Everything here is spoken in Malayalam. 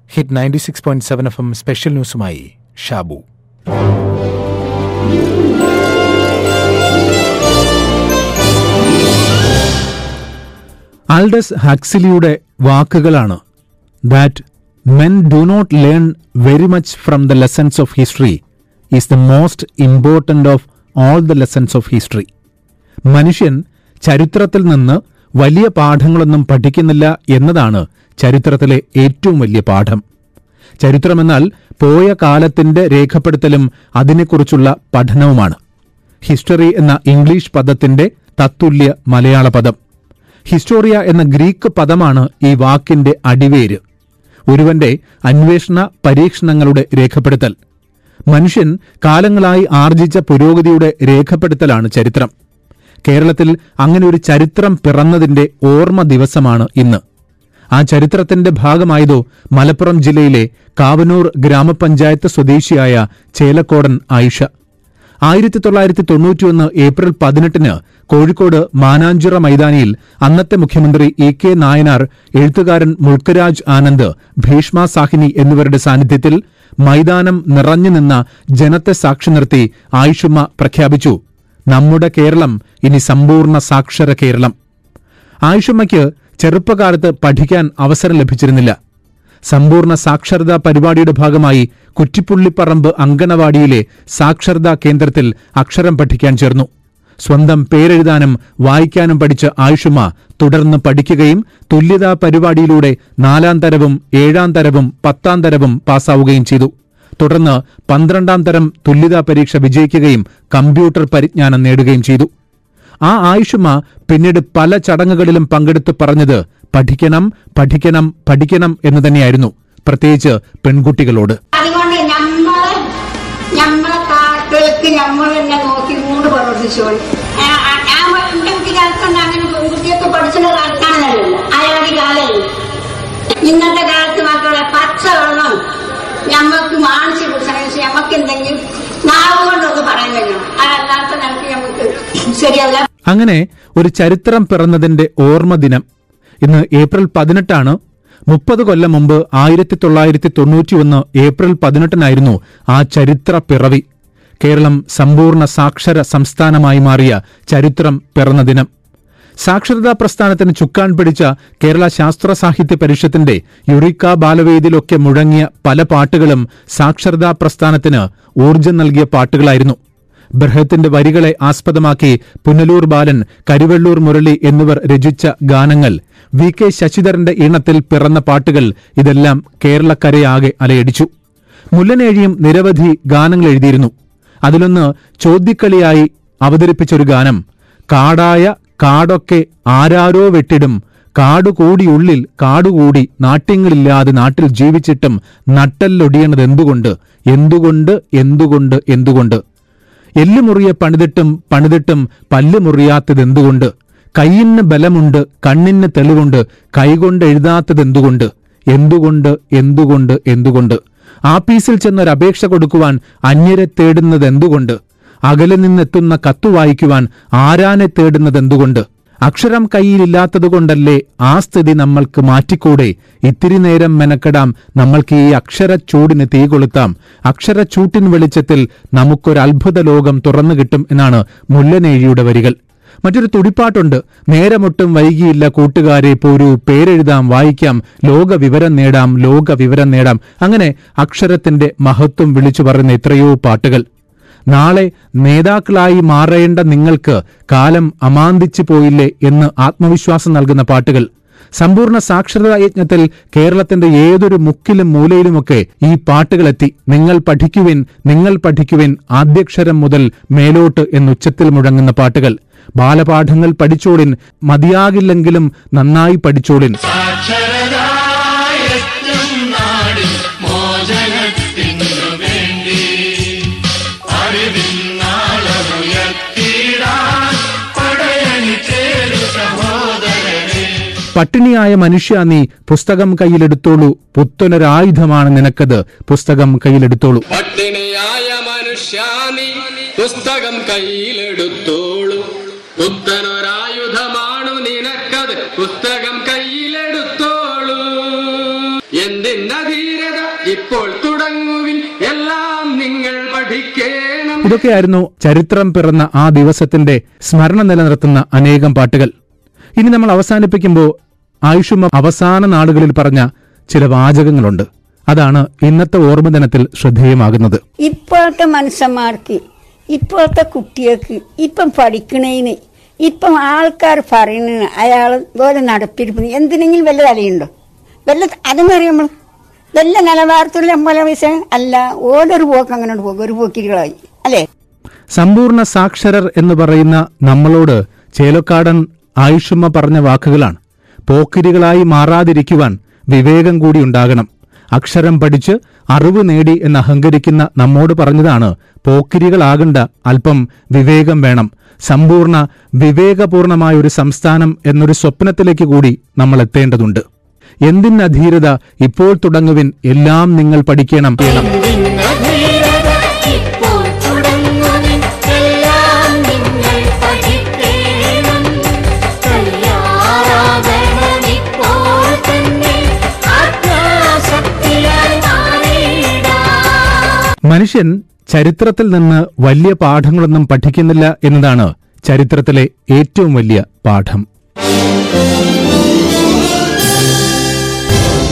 hit ninety six point seven F M special ന്യൂസുമായി ഷാബു ആൽഡസ് ഹക്സിലിയുടെ വാക്കുകളാണ് that men do not learn very much from the lessons of history is the most important of all the lessons of history മനുഷ്യൻ ചരിത്രത്തിൽ നിന്ന് വലിയ പാഠങ്ങളൊന്നും പഠിക്കുന്നില്ല എന്നതാണ് ചരിത്രത്തിലെ ഏറ്റവും വലിയ പാഠം ചരിത്രമെന്നാൽ പോയ കാലത്തിന്റെ രേഖപ്പെടുത്തലും അതിനെക്കുറിച്ചുള്ള പഠനവുമാണ് ഹിസ്റ്ററി എന്ന ഇംഗ്ലീഷ് പദത്തിന്റെ തത്തുല്യ മലയാള പദം ഹിസ്റ്റോറിയ എന്ന ഗ്രീക്ക് പദമാണ് ഈ വാക്കിന്റെ അടിവേര് ഒരുവന്റെ അന്വേഷണ പരീക്ഷണങ്ങളുടെ രേഖപ്പെടുത്തൽ മനുഷ്യൻ കാലങ്ങളായി ആർജിച്ച പുരോഗതിയുടെ രേഖപ്പെടുത്തലാണ് ചരിത്രം കേരളത്തിൽ അങ്ങനെ ഒരു ചരിത്രം പിറന്നതിന്റെ ഓർമ്മ ദിവസമാണ് ഇന്ന് ആ ചരിത്രത്തിന്റെ ഭാഗമായതോ മലപ്പുറം ജില്ലയിലെ കാവനൂർ ഗ്രാമപഞ്ചായത്ത് സ്വദേശിയായ ചേലക്കോടൻ ആയിഷ ആയിരത്തി തൊള്ളായിരത്തി തൊണ്ണൂറ്റിയൊന്ന് ഏപ്രിൽ പതിനെട്ടിന് കോഴിക്കോട് മാനാഞ്ചിറ മൈതാനിയിൽ അന്നത്തെ മുഖ്യമന്ത്രി ഇ കെ നായനാർ എഴുത്തുകാരൻ മുൾക്കരാജ് ആനന്ദ് ഭീഷ്മ സാഹിനി എന്നിവരുടെ സാന്നിധ്യത്തിൽ മൈതാനം നിറഞ്ഞു നിന്ന ജനത്തെ സാക്ഷി നിർത്തി ആയിഷുമ്മ പ്രഖ്യാപിച്ചു നമ്മുടെ കേരളം ഇനി സമ്പൂർണ്ണ സാക്ഷര കേരളം ആയിഷുമ്മയ്ക്ക് ചെറുപ്പകാലത്ത് പഠിക്കാൻ അവസരം ലഭിച്ചിരുന്നില്ല സമ്പൂർണ്ണ സാക്ഷരതാ പരിപാടിയുടെ ഭാഗമായി കുറ്റിപ്പുള്ളിപ്പറമ്പ് അങ്കണവാടിയിലെ സാക്ഷരതാ കേന്ദ്രത്തിൽ അക്ഷരം പഠിക്കാൻ ചേർന്നു സ്വന്തം പേരെഴുതാനും വായിക്കാനും പഠിച്ച ആയുഷുമ തുടർന്ന് പഠിക്കുകയും തുല്യതാ പരിപാടിയിലൂടെ നാലാം തരവും ഏഴാം തരവും പത്താം തരവും പാസ്സാവുകയും ചെയ്തു തുടർന്ന് പന്ത്രണ്ടാം തരം തുല്യതാ പരീക്ഷ വിജയിക്കുകയും കമ്പ്യൂട്ടർ പരിജ്ഞാനം നേടുകയും ചെയ്തു ആ ആയുഷുമ പിന്നീട് പല ചടങ്ങുകളിലും പങ്കെടുത്ത് പറഞ്ഞത് പഠിക്കണം പഠിക്കണം പഠിക്കണം എന്ന് തന്നെയായിരുന്നു പ്രത്യേകിച്ച് പെൺകുട്ടികളോട് അതുകൊണ്ട് നമ്മളെ നമ്മളെ കാലത്തേക്ക് നമ്മൾ തന്നെ നോക്കി മൂട് പ്രവർത്തിച്ചോളി ഞാൻ എന്റെ കുട്ടിക്കാലത്തുണ്ട് അങ്ങനെ പെൺകുട്ടിയൊക്കെ പഠിച്ചിട്ട് കാലത്താണല്ലോ അയാളുടെ കാലല്ലേ ഇന്നത്തെ കാലത്ത് മക്കളെ പച്ച വെള്ളം ഞമ്മക്ക് മാണിച്ച് കുടിച്ചതിന് ഞമ്മക്ക് എന്തെങ്കിലും നാവ് കൊണ്ടൊക്കെ പറയാൻ കഴിയണം അതല്ലാത്ത നമുക്ക് നമുക്ക് ശരിയല്ല അങ്ങനെ ഒരു ചരിത്രം പിറന്നതിന്റെ ഓർമ്മ ദിനം ഇന്ന് ഏപ്രിൽ പതിനെട്ടാണ് മുപ്പത് കൊല്ലം മുമ്പ് ആയിരത്തി തൊള്ളായിരത്തി തൊണ്ണൂറ്റിയൊന്ന് ഏപ്രിൽ പതിനെട്ടിനായിരുന്നു ആ ചരിത്ര പിറവി കേരളം സമ്പൂർണ്ണ സാക്ഷര സംസ്ഥാനമായി മാറിയ ചരിത്രം പിറന്ന ദിനം സാക്ഷരതാ പ്രസ്ഥാനത്തിന് ചുക്കാൻ പിടിച്ച കേരള ശാസ്ത്ര സാഹിത്യ പരിഷത്തിന്റെ യുറിക്ക ബാലവേദിയിലൊക്കെ മുഴങ്ങിയ പല പാട്ടുകളും സാക്ഷരതാ പ്രസ്ഥാനത്തിന് ഊർജം നൽകിയ പാട്ടുകളായിരുന്നു ബൃഹത്തിന്റെ വരികളെ ആസ്പദമാക്കി പുനലൂർ ബാലൻ കരുവള്ളൂർ മുരളി എന്നിവർ രചിച്ച ഗാനങ്ങൾ വി കെ ശശിധരന്റെ ഈണത്തിൽ പിറന്ന പാട്ടുകൾ ഇതെല്ലാം കേരളക്കരയാകെ അലയടിച്ചു മുല്ലനേഴിയും നിരവധി ഗാനങ്ങൾ എഴുതിയിരുന്നു അതിലൊന്ന് ചോദ്യക്കളിയായി അവതരിപ്പിച്ചൊരു ഗാനം കാടായ കാടൊക്കെ ആരാരോ കാടുകൂടിയുള്ളിൽ കാടുകൂടി നാട്യങ്ങളില്ലാതെ നാട്ടിൽ ജീവിച്ചിട്ടും നട്ടല്ലൊടിയണത് എന്തുകൊണ്ട് എന്തുകൊണ്ട് എന്തുകൊണ്ട് എന്തുകൊണ്ട് എല്ലുമുറിയെ പണിതിട്ടും പണിതിട്ടും പല്ല് മുറിയാത്തത് എന്തുകൊണ്ട് കയ്യിന് ബലമുണ്ട് കണ്ണിന് തെളിവുണ്ട് കൈകൊണ്ട് എഴുതാത്തത് എന്തുകൊണ്ട് എന്തുകൊണ്ട് എന്തുകൊണ്ട് എന്തുകൊണ്ട് ആപ്പീസിൽ ചെന്നൊരു അപേക്ഷ കൊടുക്കുവാൻ അന്യരെ തേടുന്നത് എന്തുകൊണ്ട് അകലെ നിന്നെത്തുന്ന കത്തു വായിക്കുവാൻ ആരാനെ തേടുന്നത് എന്തുകൊണ്ട് അക്ഷരം കയ്യിലില്ലാത്തതുകൊണ്ടല്ലേ ആ സ്ഥിതി നമ്മൾക്ക് മാറ്റിക്കൂടെ ഇത്തിരി നേരം മെനക്കെടാം നമ്മൾക്ക് ഈ അക്ഷരച്ചൂടിന് തീ കൊളുത്താം അക്ഷരച്ചൂട്ടിൻ വെളിച്ചത്തിൽ നമുക്കൊരു അത്ഭുത ലോകം തുറന്നു കിട്ടും എന്നാണ് മുല്ലനേഴിയുടെ വരികൾ മറ്റൊരു തുടിപ്പാട്ടുണ്ട് നേരമൊട്ടും വൈകിയില്ല കൂട്ടുകാരെ പോരൂ പേരെഴുതാം വായിക്കാം ലോക വിവരം നേടാം ലോക വിവരം നേടാം അങ്ങനെ അക്ഷരത്തിന്റെ മഹത്വം വിളിച്ചു പറയുന്ന എത്രയോ പാട്ടുകൾ നാളെ നേതാക്കളായി മാറേണ്ട നിങ്ങൾക്ക് കാലം അമാന്തിച്ചു പോയില്ലേ എന്ന് ആത്മവിശ്വാസം നൽകുന്ന പാട്ടുകൾ സമ്പൂർണ്ണ സാക്ഷരതാ യജ്ഞത്തിൽ കേരളത്തിന്റെ ഏതൊരു മുക്കിലും മൂലയിലുമൊക്കെ ഈ പാട്ടുകളെത്തി നിങ്ങൾ പഠിക്കുവിൻ നിങ്ങൾ പഠിക്കുവിൻ ആദ്യക്ഷരം മുതൽ മേലോട്ട് എന്നുച്ചത്തിൽ മുഴങ്ങുന്ന പാട്ടുകൾ ബാലപാഠങ്ങൾ പഠിച്ചോളിൻ മതിയാകില്ലെങ്കിലും നന്നായി പഠിച്ചോളിൻ സാക്ഷരതായജ്ഞം നാടിൻ മോചനത്തിനു വേണ്ടി അറിവിന്നാളമുയർത്തിടാൻ പടയണി ചേരു സഹോദരനെ പട്ടിണിയായ മനുഷ്യ നീ പുസ്തകം കയ്യിലെടുത്തോളൂ പുത്തനൊരായുധമാണ് നിനക്കത് പുസ്തകം കയ്യിലെടുത്തോളൂ പട്ടിണിയായ മനുഷ്യാനി പുസ്തകം കയ്യിലെടുത്തോളൂ പുത്തനൊരായുധമാണു നിനക്കത് പുസ്തകം കയ്യിലെടുത്തോളൂ എന്തിനാ ധീരത ഇപ്പോൾ തുടങ്ങുവിൻ എല്ലാം നിങ്ങൾ പഠിക്കേണം ഇതൊക്കെയായിരുന്നു ചരിത്രം പിറന്ന ആ ദിവസത്തിന്റെ സ്മരണ നിലനിർത്തുന്ന അനേകം പാട്ടുകൾ ഇനി നമ്മൾ അവസാനിപ്പിക്കുമ്പോൾ ആയുഷുമ അവസാന നാളുകളിൽ പറഞ്ഞ ചില വാചകങ്ങളുണ്ട് അതാണ് ഇന്നത്തെ ഓർമ്മ ദിനത്തിൽ ശ്രദ്ധേയമാകുന്നത് ഇപ്പോഴത്തെ മനുഷ്യന്മാർക്ക് ഇപ്പോഴത്തെ കുട്ടികൾക്ക് ഇപ്പം പഠിക്കണേന് ഇപ്പം ആൾക്കാർ പറയുന്നതിന് അയാൾ പോലെ നടപ്പിരിപ്പിന് എന്തിനെങ്കിലും വല്ല തലയുണ്ടോ വല്ല അതെന്നറിയാം നമ്മൾ വല്ല നിലവാരത്തിലുള്ള നമ്മളെ പൈസ അല്ല ഓരോരു പോക്ക് അങ്ങനെ പോകും ഒരു പോക്കിരികളായി അല്ലേ സമ്പൂർണ്ണ സാക്ഷരർ എന്ന് പറയുന്ന നമ്മളോട് ചേലക്കാടൻ ആയുഷുമ്മ പറഞ്ഞ വാക്കുകളാണ് പോക്കിരികളായി മാറാതിരിക്കുവാൻ വിവേകം കൂടി ഉണ്ടാകണം അക്ഷരം പഠിച്ച് അറിവ് നേടി എന്ന് അഹങ്കരിക്കുന്ന നമ്മോട് പറഞ്ഞതാണ് പോക്കിരികളാകണ്ട അല്പം വിവേകം വേണം സമ്പൂർണ്ണ വിവേകപൂർണമായ ഒരു സംസ്ഥാനം എന്നൊരു സ്വപ്നത്തിലേക്ക് കൂടി നമ്മൾ എത്തേണ്ടതുണ്ട് എന്തിനധീരത ഇപ്പോൾ തുടങ്ങുവിൻ എല്ലാം നിങ്ങൾ പഠിക്കണം ധീരത ഇപ്പോൾ തുടങ്ങുവിൻ എല്ലാം നിങ്ങൾ പഠിക്കേണം തയ്യാറാകണം ഇപ്പോൾ തന്നെ ആത്മാശക്തിയാൽ മാറിയിടാം മനുഷ്യൻ ചരിത്രത്തിൽ നിന്ന് വലിയ പാഠങ്ങളൊന്നും പഠിക്കുന്നില്ല എന്നതാണ് ചരിത്രത്തിലെ ഏറ്റവും വലിയ പാഠം